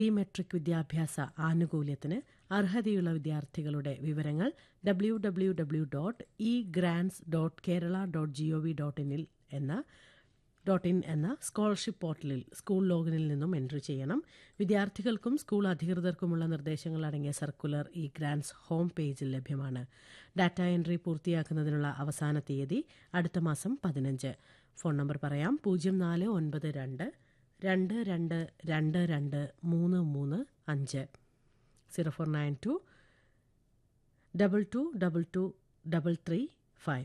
pre metric വിദ്യാഭ്യാസ ആനുകൂല്യത്തിന് അർഹതയുള്ള വിദ്യാർത്ഥികളുടെ വിവരങ്ങൾ W W W dot e grants dot Kerala dot G O V dot ഇനിൽ എന്ന ഡോട്ട് ഇൻ എന്ന സ്കോളർഷിപ്പ് പോർട്ടലിൽ സ്കൂൾ ലോഗിനിൽ നിന്നും എൻട്രി ചെയ്യണം വിദ്യാർത്ഥികൾക്കും സ്കൂൾ അധികൃതർക്കുമുള്ള നിർദ്ദേശങ്ങൾ അടങ്ങിയ സർക്കുലർ ഈ ഗ്രാൻസ് ഹോം പേജിൽ ലഭ്യമാണ് ഡാറ്റ എൻട്രി പൂർത്തിയാക്കുന്നതിനുള്ള അവസാന തീയതി അടുത്ത മാസം പതിനഞ്ച് ഫോൺ നമ്പർ പറയാം പൂജ്യം നാല് ഒൻപത് രണ്ട് രണ്ട് രണ്ട് രണ്ട് രണ്ട് മൂന്ന് മൂന്ന് അഞ്ച് zero four nine two double two double two double three five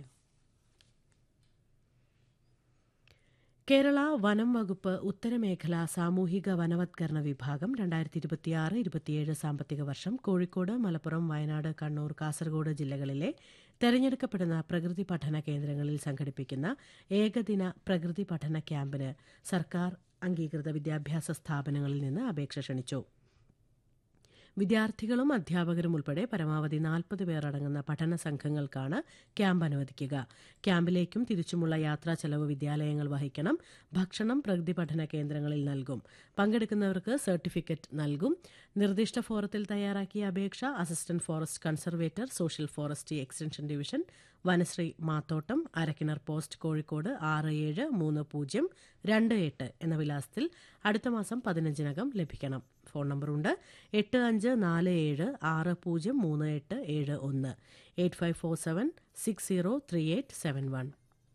Kerala വനം വകുപ്പ് ഉത്തരമേഖല സാമൂഹിക വനവത്കരണ വിഭാഗം രണ്ടായിരത്തി ഇരുപത്തിയാറ് ഇരുപത്തിയേഴ് സാമ്പത്തിക വർഷം കോഴിക്കോട് മലപ്പുറം വയനാട് കണ്ണൂർ കാസർഗോഡ് ജില്ലകളിലെ തെരഞ്ഞെടുക്കപ്പെടുന്ന പ്രകൃതി പഠന കേന്ദ്രങ്ങളിൽ സംഘടിപ്പിക്കുന്ന ഏകദിന പ്രകൃതി പഠന ക്യാമ്പിന് സർക്കാർ അംഗീകൃത വിദ്യാഭ്യാസ സ്ഥാപനങ്ങളിൽ നിന്ന് അപേക്ഷ ക്ഷണിച്ചു വിദ്യാർത്ഥികളും അധ്യാപകരും ഉൾപ്പെടെ പരമാവധി നാൽപ്പത് പേർ അടങ്ങുന്ന പഠന സംഘങ്ങൾക്കാണ് ക്യാമ്പ് അനുവദിക്കുക ക്യാമ്പിലേക്കും തിരിച്ചുമുള്ള യാത്രാ ചെലവ് വിദ്യാലയങ്ങൾ വഹിക്കണം ഭക്ഷണം പ്രകൃതി പഠന കേന്ദ്രങ്ങളിൽ നൽകും പങ്കെടുക്കുന്നവർക്ക് സർട്ടിഫിക്കറ്റ് നൽകും നിർദ്ദിഷ്ട ഫോറത്തിൽ തയ്യാറാക്കിയ അപേക്ഷ assistant forest conservator social forestry extension division Vanashree Mathottam Arakkinar post Kozhikode ആറ് ഏഴ് മൂന്ന് പൂജ്യം രണ്ട് എട്ട് എന്ന വിലാസത്തിൽ അടുത്ത മാസം പതിനഞ്ചിനകം ലഭിക്കണം ഫോൺ നമ്പറുണ്ട് എട്ട് അഞ്ച് നാല് ഏഴ് ആറ് പൂജ്യം മൂന്ന് എട്ട് ഏഴ് ഒന്ന് eight five four seven six zero three eight seven one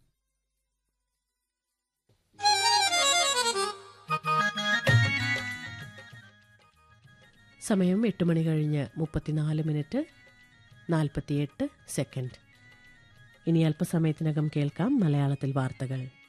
സമയം എട്ട് മണി കഴിഞ്ഞ് മുപ്പത്തിനാല് മിനിറ്റ് നാൽപ്പത്തിയെട്ട് സെക്കൻഡ് ഇനി അല്പസമയത്തിനകം കേൾക്കാം മലയാളത്തിൽ വാർത്തകൾ